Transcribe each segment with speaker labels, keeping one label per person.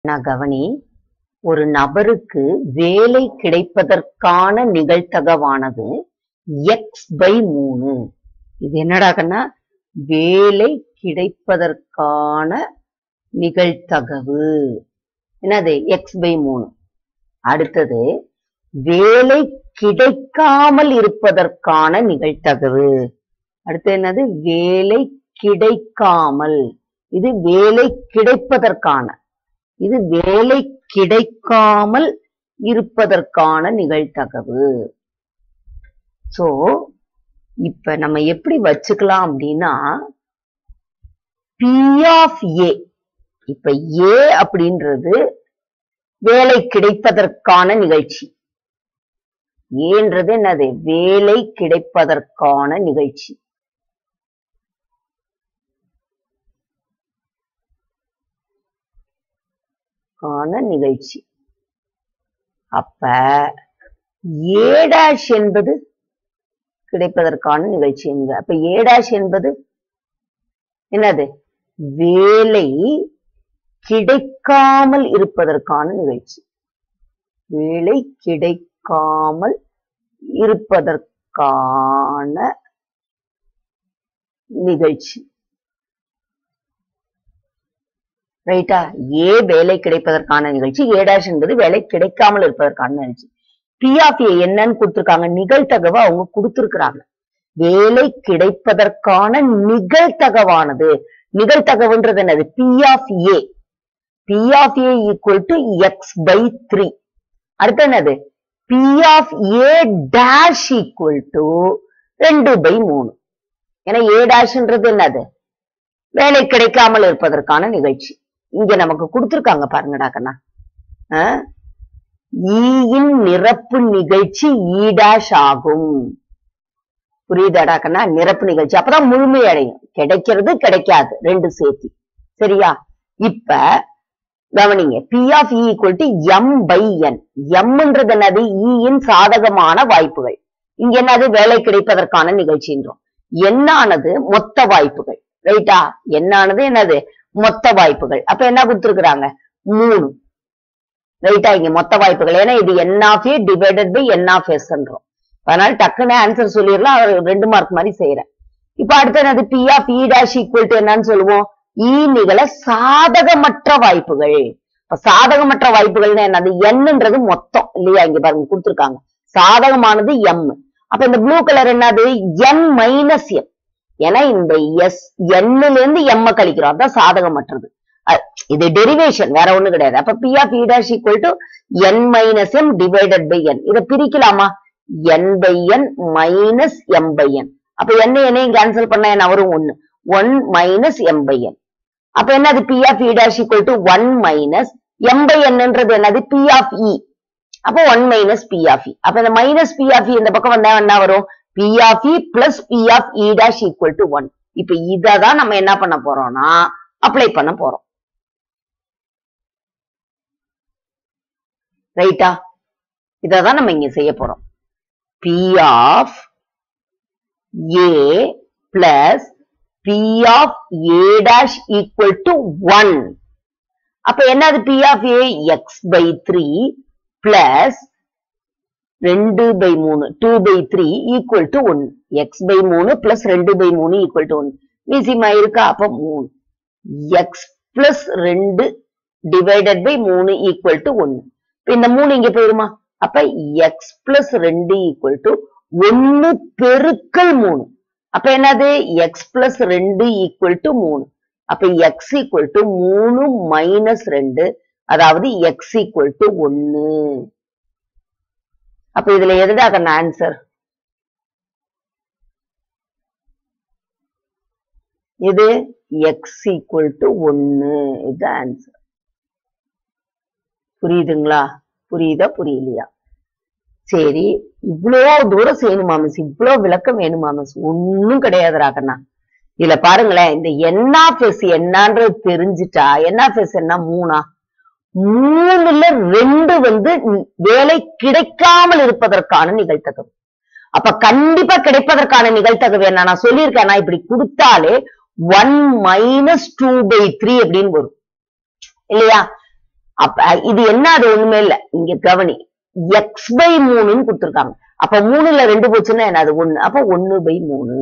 Speaker 1: நான் கவனி ஒரு நபருக்கு வேலை கிடைப்பதற்கான நிகழ்தகவானது எக்ஸ் பை மூணு இது என்னடா கண்ணா வேலை கிடைப்பதற்கான நிகழ்தகவு என்னது எக்ஸ் பை மூணு அடுத்தது வேலை கிடைக்காமல் இருப்பதற்கான நிகழ்தகவு அடுத்து என்னது வேலை கிடைக்காமல் இது வேலை கிடைப்பதற்கான இது வேலை கிடைக்காமல் இருப்பதற்கான நிகழ்தகவு சோ இப்ப நம்ம எப்படி வச்சுக்கலாம் அப்படின்னா பி ஆஃப் ஏ இப்ப ஏ அப்படின்றது வேலை கிடைப்பதற்கான நிகழ்ச்சி ஏன்றது என்னது வேலை கிடைப்பதற்கான நிகழ்ச்சி கான நிகழ்ச்சி அப்ப ஏ டேஷ் என்பது கிடைப்பதற்கான நிகழ்ச்சி என்க அப்ப ஏ டேஷ் என்பது என்னது வேலை கிடைக்காமல் இருப்பதற்கான நிகழ்ச்சி வேலை கிடைக்காமல் இருப்பதற்கான நிகழ்ச்சி ரைட்டா ஏ வேலை கிடைப்பதற்கான நிகழ்ச்சி ஏ டேஷ் என்பது வேலை கிடைக்காமல் இருப்பதற்கான நிகழ்ச்சி பி ஆஃப் ஏ என்னன்னு கொடுத்திருக்காங்க நிகழ்தகவு அவங்க கொடுத்திருக்கிறாங்க வேலை கிடைப்பதற்கான நிகழ்தகவானது நிகழ்தகவுன்றது என்னது P of A P of A equal to x by three அடுத்து என்னது P of A dash equal to ரெண்டு பை மூணு ஏன்னா ஏ டேஷ்ன்றது என்னது வேலை கிடைக்காமல் இருப்பதற்கான நிகழ்ச்சி இங்க நமக்கு கொடுத்திருக்காங்க பாருங்கடா கண்ணா ஈயின் நிரப்பு நிகழ்ச்சி ஈ டேஷ் ஆகும் புரியுதாடா கண்ணா நிரப்பு நிகழ்ச்சி அப்பதான் முழுமை அடையும் கிடைக்கிறது கிடைக்காது ரெண்டு சேர்த்தி சரியா இப்ப கவனிங்க P of E equal to m by n எம்ன்றது என்னது ஈயின் சாதகமான வாய்ப்புகள் இங்க என்னது வேலை கிடைப்பதற்கான நிகழ்ச்சின்றோம் என்னானது மொத்த வாய்ப்புகள் ரைட்டா என்னானது என்னது மொத்த வாய்ப்புகள் அப்ப என்ன கொடுத்திருக்கிறாங்க மூணு ரைட்டா இங்க மொத்த வாய்ப்புகள் ஏன்னா இது n of A divided by n of எஸ்ன்றோம் அதனால டக்குன்னு ஆன்சர் சொல்லிடலாம் அவர் ரெண்டு மார்க் மாதிரி செய்யறேன் இப்ப அடுத்து என்னது P of E dash equal to என்னன்னு சொல்லுவோம் ஈ நிகழ சாதகமற்ற வாய்ப்புகள் இப்ப சாதகமற்ற வாய்ப்புகள்னா என்னது என்னன்றது மொத்தம் இல்லையா இங்க பாருங்க கொடுத்திருக்காங்க சாதகமானது எம் அப்ப இந்த ப்ளூ கலர் என்னது என் மைனஸ் எம் ஏன்னா இந்த எஸ் எண்ணுல இருந்து எம்ம கழிக்கிறோம் அதான் சாதகமற்றது இது டெரிவேஷன் வேற ஒண்ணு கிடையாது அப்ப P of E dash equal to n minus m divided by n இதை பிரிக்கலாமா n by n minus m by n அப்ப என்ன என்னையும் கேன்சல் பண்ண என்ன வரும் ஒண்ணு one minus m by n அப்ப என்னது P of E dash equal to one minus m by என்னன்றது என்னது பி ஆஃப் இ அப்போ one minus P of E அப்ப இந்த மைனஸ் பி ஆஃப் இ இந்த பக்கம் வந்தா என்ன வரும் P of E plus P of E dash equal to one இப்ப இதை தான் நம்ம என்ன பண்ண போறோம்னா அப்ளை பண்ண போறோம் ரைட்டா இதான் நம்ம இங்க செய்ய போறோம் P of A plus P of A dash equal to one அப்ப என்னது P of A x by three plus ரெண்டு பை மூணு two by three equal to one x by மூணு பிளஸ் ரெண்டு பை மூணு ஈக்குவல் டு ஒன் மீசிமா இருக்கா அப்ப மூணு எக்ஸ் பிளஸ் ரெண்டு டிவைடட் பை மூணு ஈக்குவல் டு ஒன்னு இப்ப இந்த மூணு இங்க போயிருமா அப்ப எக்ஸ் பிளஸ் ரெண்டு ஈக்குவல் டு ஒன்னு பெருக்கல் மூணு அப்ப என்னது எக்ஸ் பிளஸ் ரெண்டு ஈக்குவல் டு மூணு அப்ப எக்ஸ் ஈக்குவல் டு மூணு மைனஸ் ரெண்டு அதாவது எக்ஸ் ஈக்குவல் டு ஒன்னு அப்ப இதுல எதுடா அதன் ஆன்சர் இது எக்ஸ் ஈக்குவல் டு ஒன்னு இது ஆன்சர் புரியுதுங்களா புரியுதா புரியலையா சரி இவ்வளோ தூரம் செய்யணுமா மிஸ் இவ்வளோ விளக்கம் வேணுமா மிஸ் ஒன்னும் கிடையாதுடா கண்ணா இதுல பாருங்களேன் இந்த என்ஆஃப்எஸ் என்னன்றது தெரிஞ்சுட்டா என்ஆஃப்எஸ் என்ன மூணா மூணுல ரெண்டு வந்து வேலை கிடைக்காமல் இருப்பதற்கான நிகழ்த்தகவு அப்ப கண்டிப்பா கிடைப்பதற்கான நிகழ்த்தகவு என்ன நான் சொல்லியிருக்கேன் நான் இப்படி கொடுத்தாலே one minus two by three அப்படின்னு வரும் இல்லையா அப்ப இது என்ன அது ஒண்ணுமே இல்ல இங்க கவனி எக்ஸ் பை மூணுன்னு கொடுத்துருக்காங்க அப்ப மூணுல ரெண்டு போச்சுன்னா என்ன அது ஒண்ணு அப்ப ஒண்ணு பை மூணு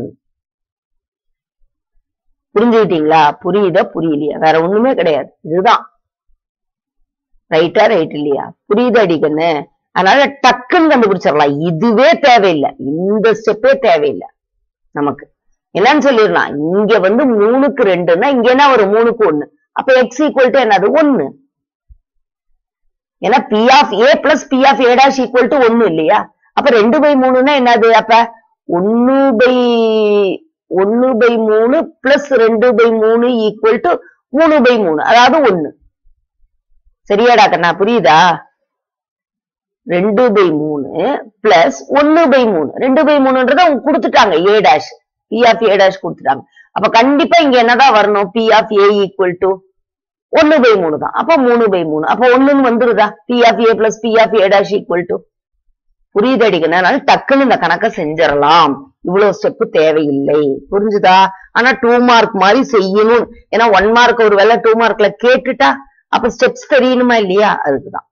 Speaker 1: புரிஞ்சுக்கிட்டீங்களா புரியுதா புரியலையா வேற ஒண்ணுமே கிடையாது இதுதான் ரைட்டா ரைட் இல்லையா புரியுதா அடிக்கண்ணு அதனால டக்குன்னு கண்டுபிடிச்சிடலாம் இதுவே தேவையில்லை இந்த ஸ்டெப்பே தேவையில்லை நமக்கு என்னன்னு சொல்லிடலாம் இங்க வந்து மூணுக்கு ரெண்டுன்னா இங்க என்ன வரும் மூணுக்கு ஒண்ணு அப்ப எக்ஸ் ஈக்குவல் டு என்னது ஒண்ணு ஏன்னா P of A plus P of A dash equal to ஒண்ணு இல்லையா அப்ப ரெண்டு பை மூணுன்னா என்னது அப்ப ஒண்ணு பை ஒண்ணு பை மூணு பிளஸ் ரெண்டு பை மூணு ஈக்குவல் டு மூணு பை மூணு அதாவது ஒண்ணு சரியாடா கண்ணா புரியுதா ரெண்டு பை மூணு பிளஸ் ஒன்னு பை மூணு ரெண்டு பை மூணுன்றத அவங்க கொடுத்துட்டாங்க A dash P of A dash கொடுத்துட்டாங்க அப்ப கண்டிப்பா இங்க என்னதான் வரணும் P of A equal to ஒன்னு பை மூணு தான் அப்ப மூணு பை மூணு அப்ப ஒண்ணுன்னு வந்துருதா P of A plus P of A dash equal to புரியுது அடிக்கணும் அதனால டக்குன்னு இந்த கணக்கை செஞ்சிடலாம் இவ்வளவு ஸ்டெப் தேவையில்லை புரிஞ்சுதா ஆனா டூ மார்க் மாதிரி செய்யணும் ஏன்னா ஒன் மார்க் ஒரு வேளை டூ மார்க்ல கேட்டுட்டா அப்ப ஸ்டெப்ஸ் தெரியணுமா இல்லையா அதுக்குதான்